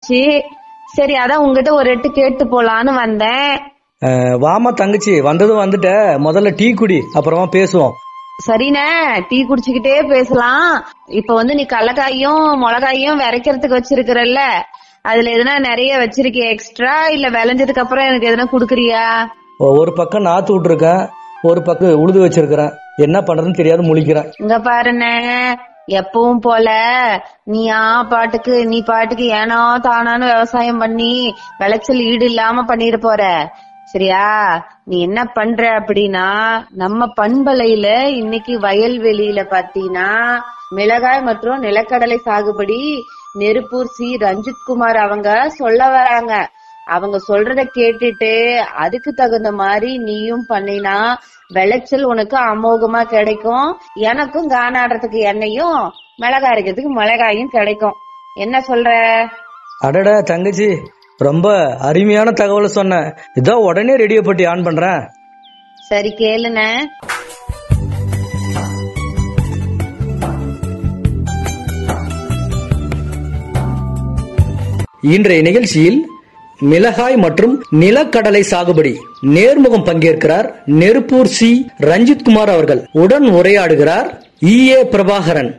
வந்துருச்சு சரி அதான் உங்ககிட்ட ஒரு எட்டு கேட்டு போலான்னு வந்தேன் அஹ், வாமா தங்கச்சி வந்ததும் வந்துட்ட முதல்ல டீ குடி அப்புறமா பேசுவோம் சரிண்ணே டீ குடிச்சுக்கிட்டே பேசலாம் இப்ப வந்து நீ கடலக்காயும் மிளகாயும் விரைக்கிறதுக்கு வச்சிருக்கிறல்ல அதுல எதுனா நிறைய வச்சிருக்கிய எக்ஸ்ட்ரா இல்ல விளைஞ்சதுக்கு அப்புறம் எனக்கு எதுனா குடுக்குறியா ஒ- ஒரு பக்கம் நாத்து விட்டுருக்கேன் ஒரு பக்கம் உழுது வச்சிருக்கிறேன் என்ன பண்றதுன்னு தெரியாத முழிக்கிறேன் இங்க பாருண்ணே எப்பவும் போல நீ ஆ பாட்டுக்கு நீ பாட்டுக்கு ஏனோ தானான்னு விவசாயம் பண்ணி விளைச்சல் ஈடு இல்லாம பண்ணிட்டு போற சரியா நீ என்ன பண்ற அப்படின்னா நம்ம பண்பலையில இன்னைக்கு வயல்வெளியில பாத்தீங்கன்னா மிளகாய் மற்றும் நிலக்கடலை சாகுபடி நெருப்பூர் சி ரஞ்சித் குமார் அவங்க சொல்ல வராங்க அவங்க சொல்றத கேட்டுட்டு அதுக்கு தகுந்த மாதிரி நீயும் பண்ணினா விளைச்சல் உனக்கு அமோகமா கிடைக்கும் எனக்கும் கானாடுறதுக்கு எண்ணெயும் மிளகாய் அரைக்கிறதுக்கு மிளகாயும் கிடைக்கும் என்ன சொல்ற அடடா தங்கச்சி ரொம்ப அருமையான தகவலை சொன்ன இதோ உடனே ரேடியோ பட்டி ஆன் பண்றேன் சரி கேளுண்ணே இன்றைய நிகழ்ச்சியில் மிளகாய் மற்றும் நிலக்கடலை சாகுபடி நேர்முகம் பங்கேற்கிறார் நெருப்பூர் சி ரஞ்சித் குமார் அவர்கள் உடன் உரையாடுகிறார் இ ஏ பிரபாகரன்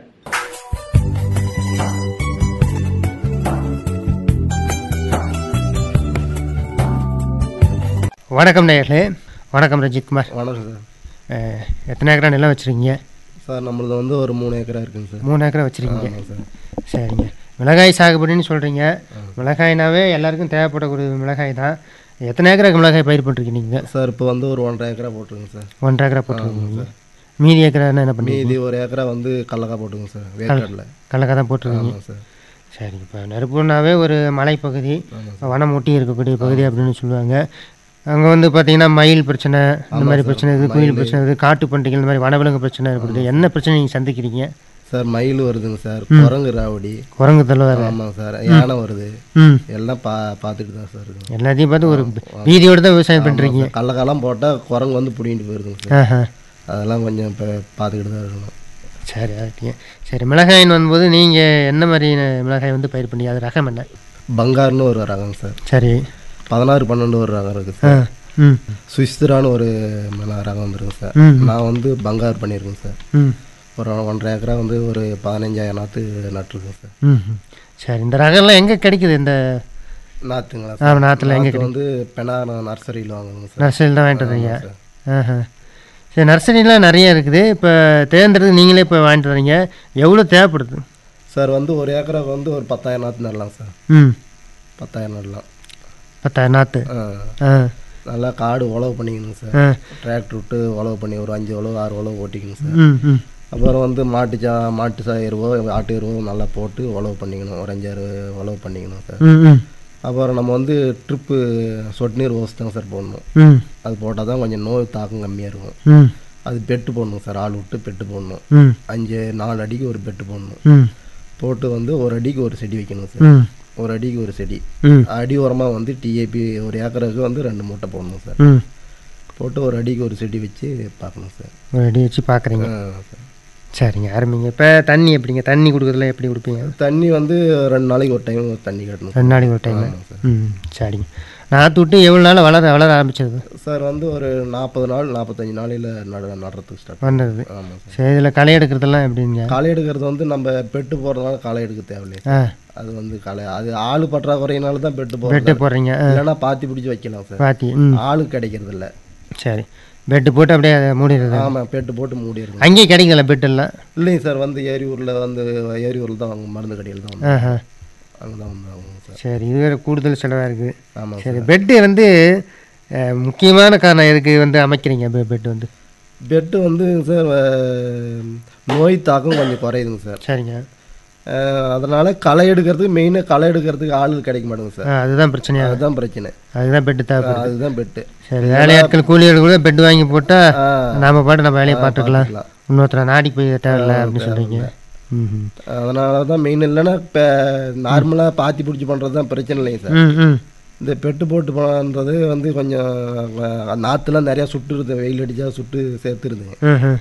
வணக்கம் நேயர்களே வணக்கம் ரஞ்சித்குமார் வணக்கம் சார் அஹ், எத்தனை ஏக்கரா நிலம் வச்சுருக்கீங்க சார் நம்மளது வந்து ஒரு மூணு ஏக்கரா இருக்குங்க சார் மூணு ஏக்கரா வச்சுருக்கீங்க ஆமாம் சார் சரிங்க மிளகாய் சாகுபடின்னு சொல்கிறீங்க மிளகாய்னாவே எல்லாருக்கும் தேவைப்படக்கூடிய மிளகாய் தான் எத்தனை ஏக்கராக்கு மிளகாய் பயிர் பண்ணிருக்கீங்க நீங்கள் சார் இப்போ வந்து ஒரு ஒன்றரை ஏக்கரா போட்டுருங்க சார் ஒன்றரை ஏக்கரா போட்டிருக்கீங்க மீதி ஏக்கரா என்ன பண்ணுறீங்க மீதி ஒரு ஏக்கரா வந்து கடலக்காய் போட்டுங்க சார் வேர்க்கடலை கடலக்காய் தான் போட்டிருக்கீங்க ஆமாம் சார் சரிங்க இப்போ நெருப்புனாவே ஒரு மலைப்பகுதி வனம் ஒட்டி இருக்கக்கூடிய பகுதி அப்படின்னு சொல்லுவாங்க அங்கே வந்து பார்த்தீங்கன்னா மயில் பிரச்சனை இந்த மாதிரி பிரச்சனை இருக்குது குயில் பிரச்சனை இருக்குது காட்டு பண்டிகை இந்த மாதிரி வனவிலங்கு பிரச்சனை இருக்குது என்ன பிரச்சனை நீங்கள் சந்திக்கிறீங்க சார் மயில் வருதுங்க சார் குரங்கு ராவடி குரங்கு தள்ள வேறு ஆமாம் சார் யானை வருது ம் எல்லாம் பா பார்த்துட்டு தான் சார் இருக்குங்க எல்லாத்தையும் பார்த்து ஒரு வீதியோடு தான் விவசாயம் பண்ணுறீங்க கடலக்காலாம் போட்டால் குரங்கு வந்து பிடிங்கிட்டு போயிருதுங்க சார் ஆஹா அதெல்லாம் கொஞ்சம் இப்போ பார்த்துக்கிட்டு தான் இருக்கணும் சரி ஓகே சரி மிளகாயின்னு வரும்போது நீங்கள் என்ன மாதிரி மிளகாய் வந்து பயிர் பண்ணி அது ரகம் என்ன பங்கார்னு ஒரு ரகம் சார் சரி பதினாறு பன்னெண்டு ஒரு ரகம் இருக்குது ஆ சார் ம் சுவிஸ்தரான்னு ஒரு மிளகா ரகம் வந்துருங்க சார் ம். நான் வந்து பங்கார் பண்ணியிருக்கேன் சார் ம் ஒரு ஒன்றரை ஏக்கரா வந்து ஒரு பதினஞ்சாயிரம் நாற்று நட்டுருக்கேன் சார் ம் ம். சரி இந்த ரகம்லாம் எங்கே கிடைக்குது இந்த நாற்றுங்களா ஆ, நாத்துல எங்க நாற்று வந்து பெனாரம் நர்சரியில் வாங்கணுங்க சார் நர்சரியில் தான் வாங்கிட்டு வரீங்க சார். ஆஹா சரி நர்சரிலாம் நிறைய இருக்குது இப்போ தேர்ந்தெடுத்து நீங்களே இப்போ வாங்கிட்டு வரீங்க எவ்வளோ தேவைப்படுது சார் வந்து ஒரு ஏக்கராக்கு வந்து ஒரு பத்தாயிரம் நாற்று நடலாம் சார் ம் பத்தாயிரம் நடலாம் பத்தாயிரம் நாற்று ஆ. ஆ நல்லா காடு உழவு பண்ணிக்கணும் சார் ஆ டிராக்டர் விட்டு உழவு பண்ணி ஒரு அஞ்சு உழவு ஆறு உழவு ஓட்டிக்கணும் சார் ம் ம் அப்புறம் வந்து மாட்டு சா மாட்டு சா எருவோ ஆட்டு எருவோ நல்லா போட்டு உழவு பண்ணிக்கணும் ஒரு அஞ்சாறு உழவு பண்ணிக்கணும் சார் ம் ம் அப்புறம் நம்ம வந்து ட்ரிப்பு சொட்டு நீர் ஓஸ் தாங்க சார் போடணும் ம் அது போட்டால் தான் கொஞ்சம் நோய் தாக்கம் கம்மியாக இருக்கும் ம் அது பெட்டு போடணும் சார் ஆள் விட்டு பெட்டு போடணும் ம் அஞ்சு நாலு அடிக்கு ஒரு பெட்டு போடணும் ம் போட்டு வந்து ஒரு அடிக்கு ஒரு செடி வைக்கணும் சார் ம் ஒரு அடிக்கு ஒரு செடி ம் அடி உரமாக வந்து டிஏபி ஒரு ஏக்கருக்கு வந்து ரெண்டு மூட்டை போடணும் சார் ம் போட்டு ஒரு அடிக்கு ஒரு செடி வச்சு பார்க்கணும் சார் ஒரு அடி வச்சு பார்க்குறீங்க ஆ, சார். சரிங்க ஆரம்பிங்க இப்போ தண்ணி எப்படிங்க தண்ணி கொடுக்குறதுல எப்படி கொடுப்பீங்க தண்ணி வந்து ரெண்டு நாளைக்கு ஒரு டைம் தண்ணி கட்டணும் ரெண்டு நாளைக்கு ஒரு டைம் ஆமாம் சார் ம் சரிங்க நாற்று விட்டு எவ்வளோ நாள் வளர வளர ஆரம்பிச்சது சார் வந்து ஒரு நாற்பது நாள் நாற்பத்தஞ்சு நாளையில் நட நடுறதுக்கு ஸ்டார்ட் வந்தது ஆமாம் சார் சரி இதில் களை எடுக்கிறதெல்லாம் எப்படிங்க களை எடுக்கிறது வந்து நம்ம பெட்டு போடுறதுனால களை எடுக்க தேவையில்லை ஆ அது வந்து களை அது ஆள் பற்றாக்குறையினால தான் பெட்டு பெட்டு போடுறது போடுறீங்க ஆ இல்லைன்னா பாத்தி பிடிச்சி வைக்கலாம் சார் பாத்தி ம் ஆளு கிடைக்கிறது இல்ல சரி பெட்டு போட்டு அப்படியே அதை மூடிடுறது ஆமாம் பெட்டு போட்டு மூடிடுங்க அங்கேயே கிடைக்கல பெட்டெல்லாம் இல்லைங்க சார் வந்து ஏரியூரில் வந்து ஏரியூரில் தான் வாங்க மருந்து கடையில் தான் வந்து ஆஹா அங்கே தான் வந்து வாங்குவோம் சார் சரி இது வேறு கூடுதல் செலவாக இருக்குது ஆமாம் சரி பெட்டு வந்து அஹ், முக்கியமான காரணம் எதுக்கு வந்து அமைக்கிறீங்க பெ- பெட்டு வந்து பெட்டு வந்து சார் அஹ், நோய் தாக்கம் கொஞ்சம் குறையுதுங்க சார் சரிங்க அஹ், அதனால களை எடுக்கிறதுக்கு மெயினாக களை எடுக்கிறதுக்கு ஆள் கிடைக்க மாட்டேங்குது சார் ஆ அதுதான் பிரச்சனையா அதுதான் பிரச்சனை அதுதான் பெட்டு தேவைப்படுது அதுதான் பெட்டு சரி வேலையாட்கள் கூலியாட்கள் கூட பெட் வாங்கி போட்டால் ஆ, நாம பாட்டு நம்ம வேலையை பார்த்துக்கலாம் பார்த்துக்கலாம். இன்னொருத்தர நாடி போய் தேவையில்ல அப்படின்னு சொல்கிறீங்க ம் அதனால தான் மெயின் இல்லைன்னா இப்போ நார்மலாக பாத்தி பிடிச்சி பண்ணுறது தான் பிரச்சனை இல்லைங்க சார் ம் ம் இந்த பெட்டு போட்டு பண்ணுறது வந்து கொஞ்சம் அஹ், நாற்றுலாம் நிறையா சுட்டுருது வெயில் அடித்தா சுட்டு சேர்த்துருதுங்க ம் ம்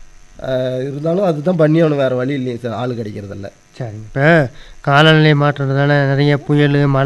அஹ், இருந்தாலும் அதுதான் பண்ணி ஆகணும் வேறு வழி இல்லைங்க சார் ஆள் கிடைக்கிறதில்ல சரிங்க இப்போ காலநிலை மாற்றதுனால நிறைய புயல் மழை